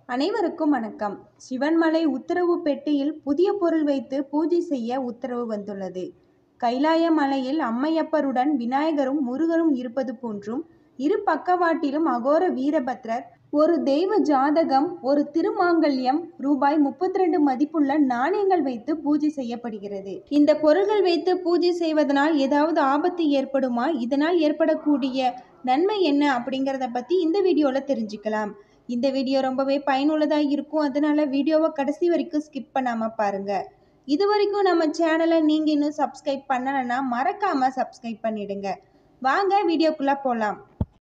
அனைவருக்கும் வணக்கம் சிவன்மலை உத்தரவு பெட்டியில் புதிய பொருள் வைத்து பூஜை செய்ய உத்தரவு வந்துள்ளது கைலாய மலையில் அம்மையப்பருடன் விநாயகரும் முருகரும் இருப்பது போன்றும் இரு பக்கவாட்டிலும் அகோர வீரபத்ரர் ஒரு தெய்வ ஜாதகம் ஒரு திருமாங்கல்யம் ரூபாய் முப்பத்தி ரெண்டு மதிப்புள்ள நாணயங்கள் வைத்து பூஜை செய்யப்படுகிறது இந்த பொருள்கள் வைத்து பூஜை செய்வதனால் ஏதாவது ஆபத்து ஏற்படுமா இதனால் ஏற்படக்கூடிய நன்மை என்ன அப்படிங்கிறத பற்றி இந்த வீடியோவில் தெரிஞ்சுக்கலாம் இந்த வீடியோ ரொம்பவே பயனுள்ளதாக இருக்கும் அதனால வீடியோவை கடைசி வரைக்கும் ஸ்கிப் பண்ணாமல் பாருங்க இது வரைக்கும் நம்ம சேனலை நீங்கள் இன்னும் சப்ஸ்கிரைப் பண்ணலைன்னா மறக்காமல் சப்ஸ்கிரைப் பண்ணிடுங்க வாங்க வீடியோக்குள்ளே போகலாம்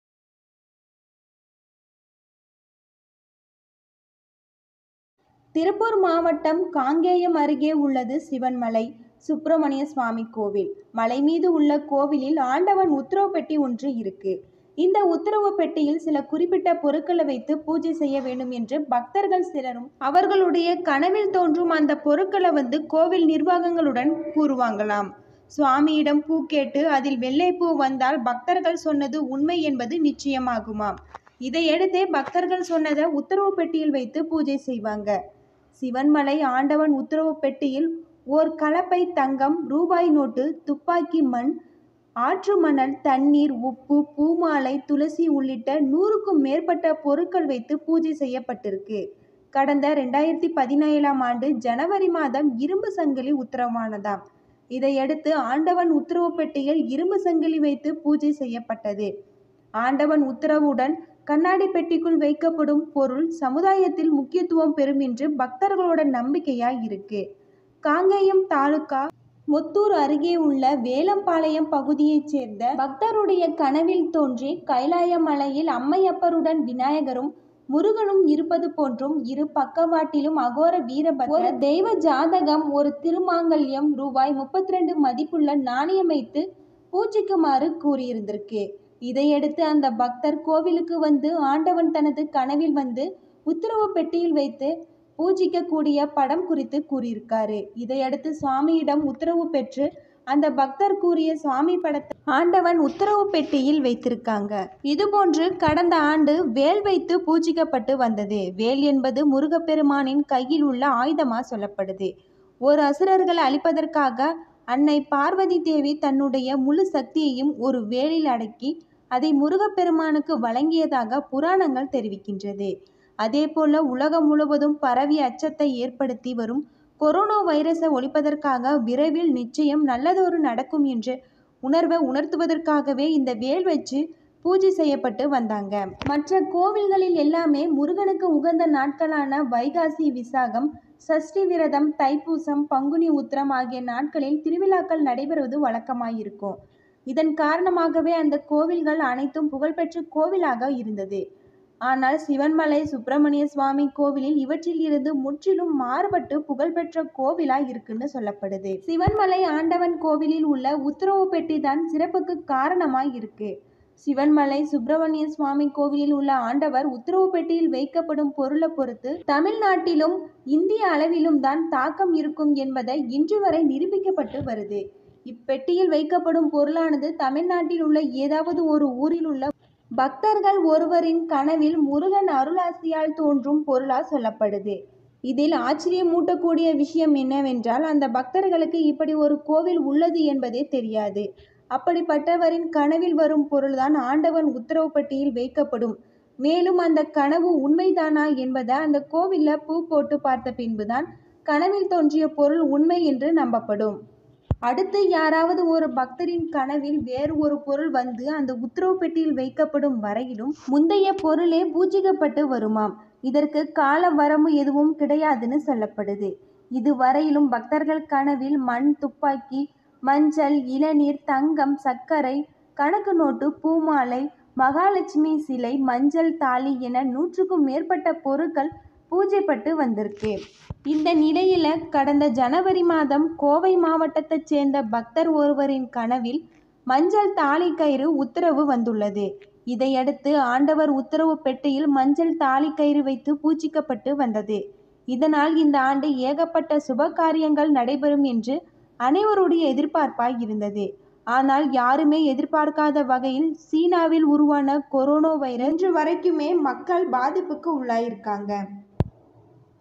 திருப்பூர் மாவட்டம் காங்கேயம் அருகே உள்ளது சிவன்மலை சுப்பிரமணிய சுவாமி கோவில் மலை மீது உள்ள கோவிலில் ஆண்டவன் உத்தரவு பெட்டி ஒன்று இருக்கு இந்த உத்தரவு பெட்டியில் சில குறிப்பிட்ட பொருட்களை வைத்து பூஜை செய்ய வேண்டும் என்று பக்தர்கள் சிலரும் அவர்களுடைய கனவில் தோன்றும் அந்த பொருட்களை வந்து கோவில் நிர்வாகங்களுடன் கூறுவாங்களாம் சுவாமியிடம் பூ கேட்டு அதில் வெள்ளை பூ வந்தால் பக்தர்கள் சொன்னது உண்மை என்பது நிச்சயமாகுமாம் இதையடுத்தே பக்தர்கள் சொன்னதை உத்தரவு பெட்டியில் வைத்து பூஜை செய்வாங்க சிவன்மலை ஆண்டவன் உத்தரவு பெட்டியில் ஓர் கலப்பை தங்கம் ரூபாய் நோட்டு துப்பாக்கி மண் ஆற்று மணல் தண்ணீர் உப்பு பூமாலை துளசி உள்ளிட்ட நூறுக்கும் மேற்பட்ட பொருட்கள் வைத்து பூஜை செய்யப்பட்டிருக்கு கடந்த ரெண்டாயிரத்தி பதினேழாம் ஆண்டு ஜனவரி மாதம் இரும்பு சங்கிலி உத்தரவானதாம் இதையடுத்து ஆண்டவன் உத்தரவு பெட்டியில் இரும்பு சங்கிலி வைத்து பூஜை செய்யப்பட்டது ஆண்டவன் உத்தரவுடன் கண்ணாடி பெட்டிக்குள் வைக்கப்படும் பொருள் சமுதாயத்தில் முக்கியத்துவம் பெறும் என்று பக்தர்களோட நம்பிக்கையாய் இருக்கு காங்கேயம் தாலுகா முத்தூர் அருகே உள்ள வேலம்பாளையம் பகுதியைச் சேர்ந்த பக்தருடைய கனவில் தோன்றி கைலாய மலையில் அம்மையப்பருடன் விநாயகரும் முருகனும் இருப்பது போன்றும் இரு பக்கவாட்டிலும் அகோர வீரபத்ரர் ஒரு தெய்வ ஜாதகம் ஒரு திருமாங்கல்யம் ரூபாய் முப்பத்தி ரெண்டு மதிப்புள்ள நாணயம் வைத்து பூஜிக்குமாறு கூறியிருந்திருக்கு இதையடுத்து அந்த பக்தர் கோவிலுக்கு வந்து ஆண்டவன் தனது கனவில் வந்து உத்தரவு பெட்டியில் வைத்து பூஜிக்கக்கூடிய படம் குறித்து கூறியிருக்காரு இதையடுத்து சுவாமியிடம் உத்தரவு பெற்று அந்த பக்தர் கூறிய சுவாமி படத்தை ஆண்டவன் உத்தரவு பெட்டியில் வைத்திருக்காங்க இதுபோன்று கடந்த ஆண்டு வேல் வைத்து பூஜிக்கப்பட்டு வந்தது வேல் என்பது முருகப்பெருமானின் கையில் உள்ள ஆயுதமா சொல்லப்படுது ஒரு அசுரர்களை அழிப்பதற்காக அன்னை பார்வதி தேவி தன்னுடைய முழு சக்தியையும் ஒரு வேலில் அடக்கி அதை முருகப்பெருமானுக்கு வழங்கியதாக புராணங்கள் தெரிவிக்கின்றது அதேபோல உலகம் முழுவதும் பரவி அச்சத்தை ஏற்படுத்தி வரும் கொரோனா வைரஸை ஒழிப்பதற்காக விரைவில் நிச்சயம் நல்லதொரு நடக்கும் என்ற உணர்வை உணர்த்துவதற்காகவே இந்த வேல் வச்சு பூஜை செய்யப்பட்டு வந்தாங்க மற்ற கோவில்களில் எல்லாமே முருகனுக்கு உகந்த நாட்களான வைகாசி விசாகம் சஷ்டி விரதம் தைப்பூசம் பங்குனி உத்திரம் ஆகிய நாட்களில் திருவிழாக்கள் நடைபெறுவது வழக்கமாயிருக்கும் இதன் காரணமாகவே அந்த கோவில்கள் அனைத்தும் புகழ்பெற்ற கோவிலாக இருந்தது ஆனால் சிவன்மலை சுப்பிரமணிய சுவாமி கோவிலில் இவற்றில் இருந்து முற்றிலும் மாறுபட்டு புகழ்பெற்ற கோவிலாய் இருக்குன்னு சொல்லப்படுது சிவன்மலை ஆண்டவன் கோவிலில் உள்ள உத்தரவு பெட்டி தான் சிறப்புக்கு காரணமாய் இருக்கு சிவன்மலை சுப்பிரமணிய சுவாமி கோவிலில் உள்ள ஆண்டவர் உத்தரவு பெட்டியில் வைக்கப்படும் பொருளை பொறுத்து தமிழ்நாட்டிலும் இந்திய அளவிலும் தான் தாக்கம் இருக்கும் என்பதை இன்று வரை நிரூபிக்கப்பட்டு வருது இப்பெட்டியில் வைக்கப்படும் பொருளானது தமிழ்நாட்டில் உள்ள ஏதாவது ஒரு ஊரில் உள்ள பக்தர்கள் ஒருவரின் கனவில் முருகன் அருளாசியால் தோன்றும் பொருளா சொல்லப்படுது இதில் ஆச்சரியமூட்டக்கூடிய விஷயம் என்னவென்றால் அந்த பக்தர்களுக்கு இப்படி ஒரு கோவில் உள்ளது என்பதே தெரியாது அப்படிப்பட்டவரின் கனவில் வரும் பொருள்தான் ஆண்டவன் உத்தரவு பட்டியில் வைக்கப்படும் மேலும் அந்த கனவு உண்மைதானா என்பதை அந்த கோவிலில் பூ போட்டு பார்த்த பின்புதான் கனவில் தோன்றிய பொருள் உண்மை என்று நம்பப்படும் அடுத்து யாராவது ஒரு பக்தரின் கனவில் வேறு ஒரு பொருள் வந்து அந்த உத்தரவு பெட்டியில் வைக்கப்படும் வரையிலும் முந்தைய பொருளே பூஜிக்கப்பட்டு வருமாம் இதற்கு கால வரம்பு எதுவும் கிடையாதுன்னு சொல்லப்படுது இதுவரையிலும் பக்தர்கள் கனவில் மண் துப்பாக்கி மஞ்சள் இளநீர் தங்கம் சர்க்கரை கணக்கு நோட்டு பூமாலை மகாலட்சுமி சிலை மஞ்சள் தாலி என நூற்றுக்கும் மேற்பட்ட பொருட்கள் பூஜைப்பட்டு வந்திருக்கு இந்த நிலையில கடந்த ஜனவரி மாதம் கோவை மாவட்டத்தைச் சேர்ந்த பக்தர் ஒருவரின் கனவில் மஞ்சள் தாலி கயிறு உத்தரவு வந்துள்ளது இதையடுத்து ஆண்டவர் உத்தரவு பெட்டியில் மஞ்சள் தாலி கயிறு வைத்து பூஜிக்கப்பட்டு வந்தது இதனால் இந்த ஆண்டு ஏகப்பட்ட சுப காரியங்கள் நடைபெறும் என்று அனைவருடைய எதிர்பார்ப்பாய் இருந்தது ஆனால் யாருமே எதிர்பார்க்காத வகையில் சீனாவில் உருவான கொரோனா வைரஸ் இன்று வரைக்குமே மக்கள் பாதிப்புக்கு உள்ளாயிருக்காங்க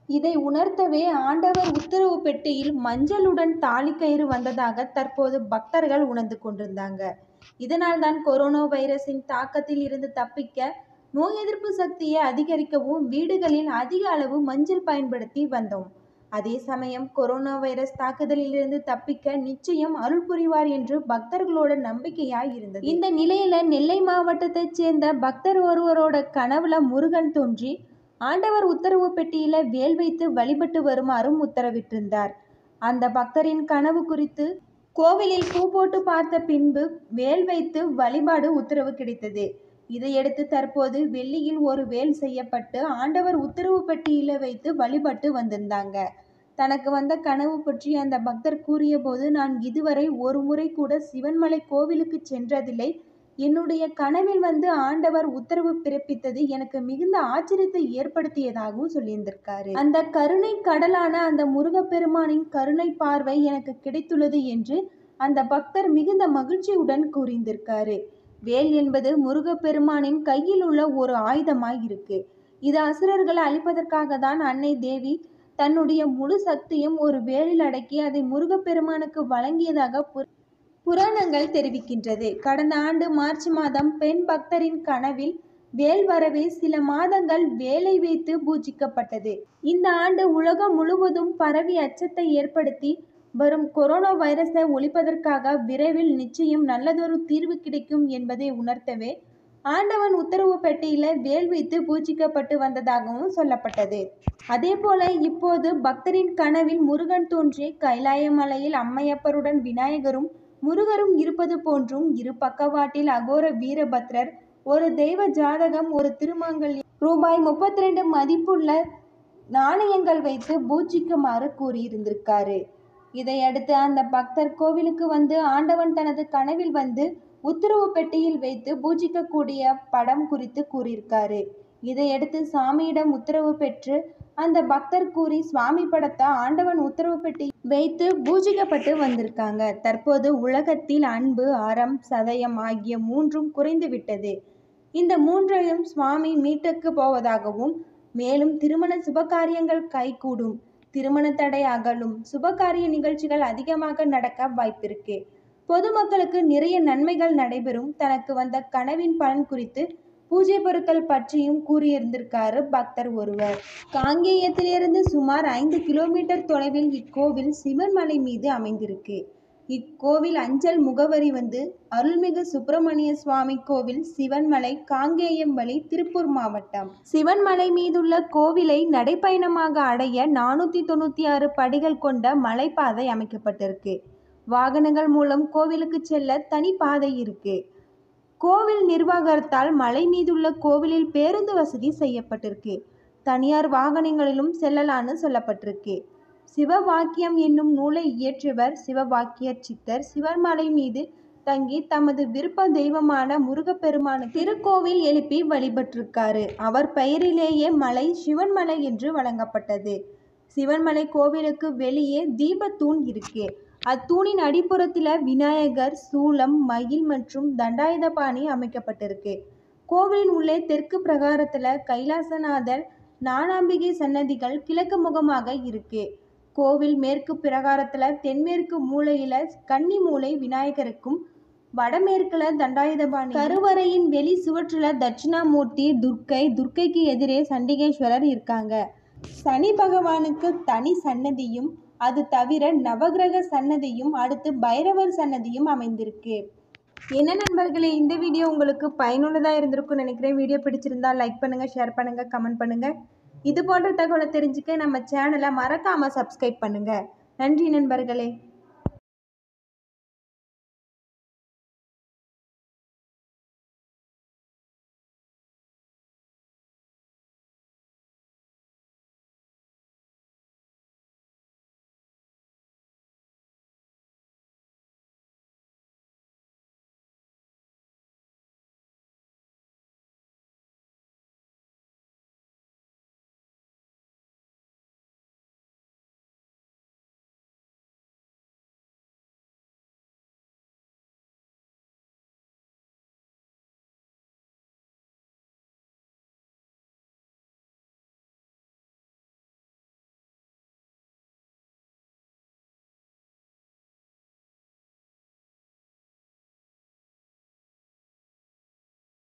இதை உணர்த்தவே ஆண்டவர் உத்தரவு பெட்டியில் மஞ்சளுடன் தாலிக்கயிறு வந்ததாக தற்போது பக்தர்கள் உணர்ந்து கொண்டிருந்தாங்க இதனால் தான் கொரோனா வைரஸின் தாக்கத்தில் இருந்து தப்பிக்க நோய் எதிர்ப்பு சக்தியை அதிகரிக்கவும் வீடுகளில் அதிக அளவு மஞ்சள் பயன்படுத்தி வந்தோம் அதே சமயம் கொரோனா வைரஸ் தாக்குதலிலிருந்து தப்பிக்க நிச்சயம் அருள் புரிவார் என்று பக்தர்களோட நம்பிக்கையாய் இருந்தது இந்த நிலையில நெல்லை மாவட்டத்தைச் சேர்ந்த பக்தர் ஒருவரோட கனவுல முருகன் தோன்றி ஆண்டவர் உத்தரவு பெட்டியில வேல் வைத்து வழிபட்டு வருமாறும் உத்தரவிட்டிருந்தார் அந்த பக்தரின் கனவு குறித்து கோவிலில் பூ போட்டு பார்த்த பின்பு வேல் வைத்து வழிபாடு உத்தரவு கிடைத்தது இதையடுத்து தற்போது வெள்ளியில் ஒரு வேல் செய்யப்பட்டு ஆண்டவர் உத்தரவு பெட்டியில வைத்து வழிபட்டு வந்திருந்தாங்க தனக்கு வந்த கனவு பற்றி அந்த பக்தர் கூறியபோது நான் இதுவரை ஒரு முறை கூட சிவன்மலை கோவிலுக்கு சென்றதில்லை என்னுடைய கனவில் வந்து ஆண்டவர் உத்தரவு பிறப்பித்தது எனக்கு மிகுந்த ஆச்சரியத்தை ஏற்படுத்தியதாகவும் சொல்லியிருந்திருக்காரு அந்த கருணை கடலான அந்த முருகப்பெருமானின் கருணை பார்வை எனக்கு கிடைத்துள்ளது என்று அந்த பக்தர் மிகுந்த மகிழ்ச்சியுடன் கூறியிருந்திருக்காரு வேல் என்பது முருகப்பெருமானின் கையில் உள்ள ஒரு ஆயுதமாய் இருக்கு இது அசுரர்களை அழிப்பதற்காக தான் அன்னை தேவி தன்னுடைய முழு சக்தியும் ஒரு வேலில் அடக்கி அதை முருகப்பெருமானுக்கு வழங்கியதாக புராணங்கள் தெரிவிக்கின்றது கடந்த ஆண்டு மார்ச் மாதம் பெண் பக்தரின் கனவில் வேல் வரவே சில மாதங்கள் வேலை வைத்து பூஜிக்கப்பட்டது இந்த ஆண்டு உலகம் முழுவதும் பரவி அச்சத்தை ஏற்படுத்தி வரும் கொரோனா வைரஸை ஒழிப்பதற்காக விரைவில் நிச்சயம் நல்லதொரு தீர்வு கிடைக்கும் என்பதை உணர்த்தவே ஆண்டவன் உத்தரவு பெட்டியில வேல் வைத்து பூஜிக்கப்பட்டு வந்ததாகவும் சொல்லப்பட்டது அதே போல இப்போது பக்தரின் கனவில் முருகன் தோன்றி கைலாய மலையில் அம்மையப்பருடன் விநாயகரும் முருகரும் இருப்பது போன்றும் இரு பக்கவாட்டில் அகோர வீரபத்ரர் ஒரு தெய்வ ஜாதகம் ஒரு திருமங்கல்யம் ரூபாய் முப்பத்தி ரெண்டு மதிப்புள்ள நாணயங்கள் வைத்து பூஜிக்குமாறு கூறியிருந்திருக்காரு இதையடுத்து அந்த பக்தர் கோவிலுக்கு வந்து ஆண்டவன் தனது கனவில் வந்து உத்தரவு பெட்டியில் வைத்து பூஜிக்கக்கூடிய படம் குறித்து கூறியிருக்காரு இதையடுத்து சாமியிடம் உத்தரவு பெற்று அந்த பக்தர் கூறி சுவாமி படத்தை ஆண்டவன் உத்தரவு பெட்டி வைத்து பூஜிக்கப்பட்டு வந்திருக்காங்க தற்போது உலகத்தில் அன்பு அறம் சதயம் ஆகிய மூன்றும் குறைந்து விட்டது இந்த மூன்றையும் சுவாமி மீட்டுக்கு போவதாகவும் மேலும் திருமண சுபகாரியங்கள் கைகூடும் திருமண தடை அகலும் சுபகாரிய நிகழ்ச்சிகள் அதிகமாக நடக்க வாய்ப்பிருக்கு பொதுமக்களுக்கு நிறைய நன்மைகள் நடைபெறும் தனக்கு வந்த கனவின் பலன் குறித்து பூஜை பொருட்கள் பற்றியும் கூறியிருந்திருக்காரு பக்தர் ஒருவர் காங்கேயத்திலிருந்து சுமார் ஐந்து கிலோமீட்டர் தொலைவில் இக்கோவில் சிவன்மலை மீது அமைந்திருக்கு இக்கோவில் அஞ்சல் முகவரி வந்து அருள்மிகு சுப்பிரமணிய சுவாமி கோவில் சிவன்மலை காங்கேயம் வழி திருப்பூர் மாவட்டம் சிவன்மலை மீதுள்ள கோவிலை நடைப்பயணமாக அடைய நானூற்றி தொண்ணூற்றி ஆறு படிகள் கொண்ட மலைப்பாதை அமைக்கப்பட்டிருக்கு வாகனங்கள் மூலம் கோவிலுக்கு செல்ல தனி பாதை இருக்கு கோவில் நிர்வாகத்தால் மலை மீதுள்ள கோவிலில் பேருந்து வசதி செய்யப்பட்டிருக்கு தனியார் வாகனங்களிலும் செல்லலான்னு சொல்லப்பட்டிருக்கு சிவவாக்கியம் என்னும் நூலை இயற்றியவர் சிவவாக்கியர் சித்தர் சிவன்மலை மீது தங்கி தமது விருப்ப தெய்வமான முருகப்பெருமானுக்கு திருக்கோவில் எழுப்பி வழிபட்டிருக்காரு அவர் பெயரிலேயே மலை சிவன்மலை என்று வழங்கப்பட்டது சிவன்மலை கோவிலுக்கு வெளியே தீபத்தூண் இருக்கு அத்தூணின் அடிப்புறத்தில் விநாயகர் சூலம் மயில் மற்றும் தண்டாயுதபாணி அமைக்கப்பட்டிருக்கு கோவிலின் உள்ளே தெற்கு பிரகாரத்தில் கைலாசநாதர் ஞானாம்பிகை சன்னதிகள் கிழக்கு முகமாக இருக்கு கோவில் மேற்கு பிரகாரத்தில் தென்மேற்கு மூலையில் கன்னி மூலை விநாயகருக்கும் வடமேற்குல தண்டாயுதபாணி கருவறையின் வெளி சுவற்றில் தட்சிணாமூர்த்தி துர்க்கை துர்க்கைக்கு எதிரே சண்டிகேஸ்வரர் இருக்காங்க சனி பகவானுக்கு தனி சன்னதியும் அது தவிர நவகிரக சன்னதியும் அடுத்து பைரவர் சன்னதியும் அமைந்திருக்கு என்ன நண்பர்களே இந்த வீடியோ உங்களுக்கு பயனுள்ளதாக இருந்திருக்கும்னு நினைக்கிறேன் வீடியோ பிடிச்சிருந்தா லைக் பண்ணுங்கள் ஷேர் பண்ணுங்கள் கமெண்ட் பண்ணுங்கள் இது போன்ற தகவலை தெரிஞ்சுக்க நம்ம சேனலை மறக்காமல் சப்ஸ்கிரைப் பண்ணுங்கள் நன்றி நண்பர்களே